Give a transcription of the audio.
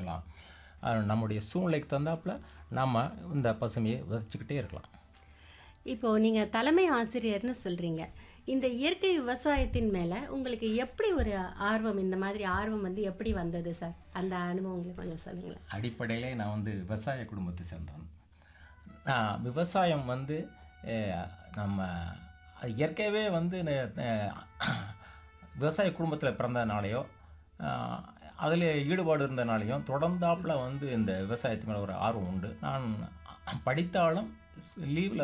இருக்கலாம் அஹ் நம்முடைய சூழ்நிலைக்கு தந்தாப்புல நம்ம இந்த பசுமையை விதைச்சிக்கிட்டே இருக்கலாம் இப்போ நீங்க தலைமை ஆசிரியர்னு சொல்றீங்க இந்த இயற்கை விவசாயத்தின் மேல உங்களுக்கு எப்படி ஒரு ஆர்வம் இந்த மாதிரி ஆர்வம் வந்து எப்படி வந்தது சார் அந்த அனுபவம் உங்களுக்கு கொஞ்சம் சொல்லுங்களேன் அடிப்படையிலே நான் வந்து விவசாய குடும்பத்தை சேர்ந்தவன் நான் விவசாயம் வந்து அஹ், நம்ம அது இயற்கையாகவே வந்து ந- ந- விவசாய குடும்பத்தில் பிறந்ததுனாலையோ அதில் ஈடுபாடு இருந்தனாலையும் தொடர்ந்தாப்புல வந்து இந்த விவசாயத்து மேலே ஒரு ஆர்வம் உண்டு நான் படித்தாலும் லீவில்